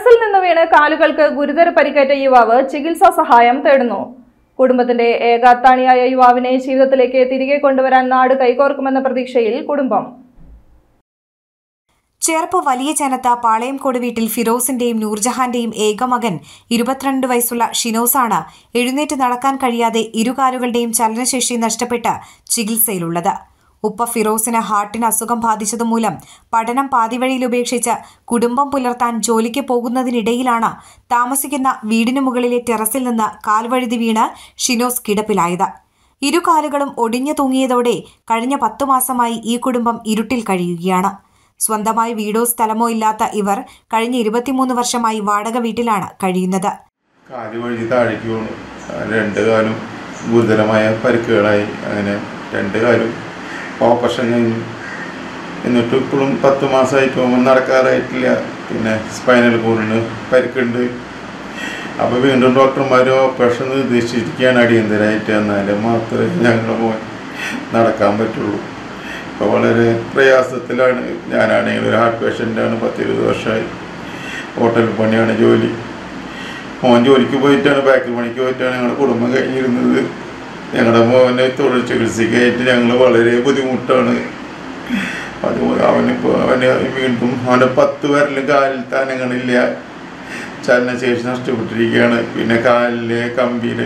ടെറസിൽ നിന്ന് വീണ് കാലുകൾക്ക് ഗുരുതര പരിക്കേറ്റ യുവാവ് ചികിത്സാ സഹായം തേടുന്നു കുടുംബത്തിന്റെ ഏകാത്താണിയായ യുവാവിനെ ജീവിതത്തിലേക്ക് തിരികെ കൊണ്ടുവരാൻ നാട് കൈകോർക്കുമെന്ന പ്രതീക്ഷയിൽ കുടുംബം ചേർപ്പ് വലിയ ജനത പാളയംകോട് വീട്ടിൽ ഫിറോസിന്റെയും നൂർജഹാന്റെയും ഏകമകൻ ഇരുപത്തിരണ്ട് വയസ്സുള്ള ഷിനോസാണ് എഴുന്നേറ്റ് നടക്കാൻ കഴിയാതെ ഇരുകാലുകളുടെയും ചലനശേഷി നഷ്ടപ്പെട്ട് ചികിത്സയിലുള്ളത് ഉപ്പ ഫിറോസിന് ഹാർട്ടിന് അസുഖം ബാധിച്ചതുമൂലം പഠനം പാതിവഴിയിൽ ഉപേക്ഷിച്ച് കുടുംബം പുലർത്താൻ ജോലിക്ക് പോകുന്നതിനിടയിലാണ് താമസിക്കുന്ന വീടിനു മുകളിലെ ടെറസിൽ നിന്ന് കാൽവഴുതി വീണ് ഷിനോസ് കിടപ്പിലായത് ഇരു കാലുകളും ഒടിഞ്ഞു തൂങ്ങിയതോടെ കഴിഞ്ഞ പത്തു മാസമായി ഈ കുടുംബം ഇരുട്ടിൽ കഴിയുകയാണ് സ്വന്തമായി വീടോ സ്ഥലമോ ഇല്ലാത്ത ഇവർ കഴിഞ്ഞ ഇരുപത്തിമൂന്ന് വർഷമായി വാടക വീട്ടിലാണ് കഴിയുന്നത് കാല് വഴി താഴേക്ക് വീണു രണ്ട് കാലും ഗുരുതരമായ പരിക്കുകളായി അങ്ങനെ രണ്ട് കാലും ഓപ്പറേഷൻ കഴിഞ്ഞു എന്നിട്ട് ഇപ്പോഴും പത്ത് മാസമായിട്ട് ഒന്നും നടക്കാറായിട്ടില്ല പിന്നെ സ്പൈനൽ കോഡിന് പരിക്കുണ്ട് അപ്പോൾ വീണ്ടും ഡോക്ടർമാർ ഓപ്പറേഷൻ നിർദ്ദേശിച്ചിരിക്കുകയാണ് അടിയന്തരമായിട്ട് എന്നാൽ മാത്രമേ ഞങ്ങൾ മോൻ നടക്കാൻ പറ്റുള്ളൂ ഇപ്പോൾ വളരെ പ്രയാസത്തിലാണ് ഞാനാണെങ്കിൽ ഒരു ഹാർട്ട് പേഷ്യൻ്റാണ് പത്തിരുപത് വർഷമായി ഹോട്ടൽ പണിയാണ് ജോലി മോൻ ജോലിക്ക് പോയിട്ടാണ് ബാക്കിൽ പണിക്ക് പോയിട്ടാണ് ഞങ്ങളുടെ കുടുംബം കഴിഞ്ഞിരുന്നത് ഞങ്ങളുടെ മോനെ തൊഴിൽ ചികിത്സയ്ക്കായിട്ട് ഞങ്ങൾ വളരെ ബുദ്ധിമുട്ടാണ് അത് അവനിപ്പോൾ അവന് വീണ്ടും അവൻ്റെ പത്ത് പേരിലും കാലിൽ താനങ്ങളില്ല ചലനശേഷി നഷ്ടപ്പെട്ടിരിക്കുകയാണ് പിന്നെ കാലിലെ കമ്പിയിൽ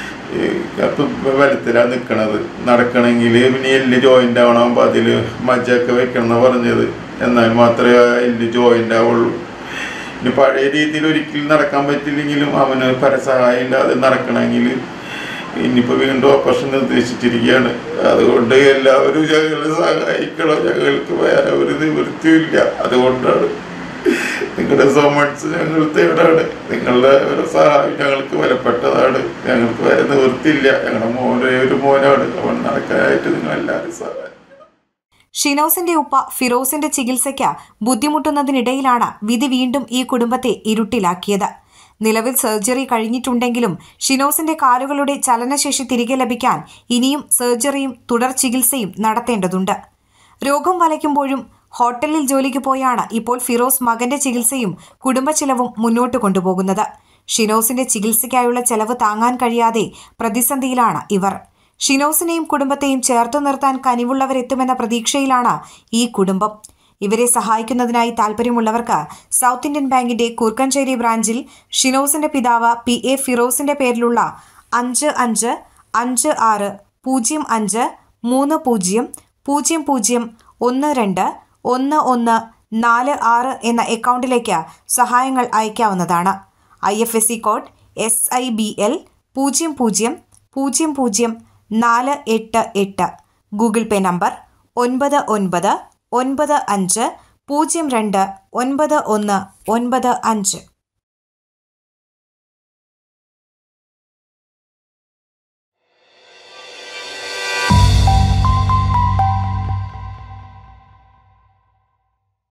വലത്തിലാണ് നിൽക്കണത് നടക്കണമെങ്കിൽ പിന്നെ എല്ല് ജോയിൻ്റ് ആവണം അപ്പോൾ അതിൽ മജ്ജൊക്കെ വെക്കണം എന്നാണ് പറഞ്ഞത് എന്നാൽ മാത്രമേ ആ എല്ല് ജോയിൻ്റ് ആവുള്ളൂ ഇനി പഴയ രീതിയിൽ ഒരിക്കലും നടക്കാൻ പറ്റില്ലെങ്കിലും അവന് പരസഹായം ഇല്ലാതെ നടക്കണമെങ്കിൽ ഇനിയിപ്പോൾ വീണ്ടും ഓപ്പറേഷൻ നിർദ്ദേശിച്ചിരിക്കുകയാണ് അതുകൊണ്ട് എല്ലാവരും ഞങ്ങളെ സഹായിക്കണം ഞങ്ങൾക്ക് വേറെ ഒരു നിവൃത്തിയില്ല അതുകൊണ്ടാണ് നിങ്ങളുടെ സോമൺസ് ഞങ്ങൾ തേടാണ് നിങ്ങളുടെ ഒരു സഹായം ഞങ്ങൾക്ക് വിലപ്പെട്ടതാണ് ഞങ്ങൾക്ക് വേറെ നിവൃത്തിയില്ല ഞങ്ങളുടെ മോനെ ഒരു മോനാണ് അവൻ നടക്കാനായിട്ട് നിങ്ങൾ എല്ലാവരും സഹായം ഷിനോസിന്റെ ഉപ്പ ഫിറോസിന്റെ ചികിത്സയ്ക്ക് ബുദ്ധിമുട്ടുന്നതിനിടയിലാണ് വിധി വീണ്ടും ഈ കുടുംബത്തെ ഇരുട്ടിലാക്കിയത് നിലവിൽ സർജറി കഴിഞ്ഞിട്ടുണ്ടെങ്കിലും ഷിനോസിന്റെ കാലുകളുടെ ചലനശേഷി തിരികെ ലഭിക്കാൻ ഇനിയും സർജറിയും തുടർ ചികിത്സയും നടത്തേണ്ടതുണ്ട് രോഗം വലയ്ക്കുമ്പോഴും ഹോട്ടലിൽ ജോലിക്ക് പോയാണ് ഇപ്പോൾ ഫിറോസ് മകന്റെ ചികിത്സയും കുടുംബ ചെലവും മുന്നോട്ട് കൊണ്ടുപോകുന്നത് ഷിനോസിന്റെ ചികിത്സയ്ക്കായുള്ള ചെലവ് താങ്ങാൻ കഴിയാതെ പ്രതിസന്ധിയിലാണ് ഇവർ ഷിനോസിനെയും കുടുംബത്തെയും ചേർത്തു നിർത്താൻ കനിവുള്ളവരെത്തുമെന്ന പ്രതീക്ഷയിലാണ് ഈ കുടുംബം ഇവരെ സഹായിക്കുന്നതിനായി താൽപ്പര്യമുള്ളവർക്ക് സൗത്ത് ഇന്ത്യൻ ബാങ്കിന്റെ കൂർക്കഞ്ചേരി ബ്രാഞ്ചിൽ ഷിനോസിന്റെ പിതാവ് പി എ ഫിറോസിന്റെ പേരിലുള്ള അഞ്ച് അഞ്ച് അഞ്ച് ആറ് പൂജ്യം അഞ്ച് മൂന്ന് പൂജ്യം പൂജ്യം പൂജ്യം ഒന്ന് രണ്ട് ഒന്ന് ഒന്ന് നാല് ആറ് എന്ന അക്കൗണ്ടിലേക്ക് സഹായങ്ങൾ അയക്കാവുന്നതാണ് I F S C code S I B L പൂജ്യം പൂജ്യം പൂജ്യം പൂജ്യം നാല് എട്ട് എട്ട് ഗൂഗിൾ പേ നമ്പർ ഒൻപത് ഒൻപത് ഒൻപത് അഞ്ച് പൂജ്യം രണ്ട് ഒൻപത് ഒന്ന് ഒൻപത് അഞ്ച്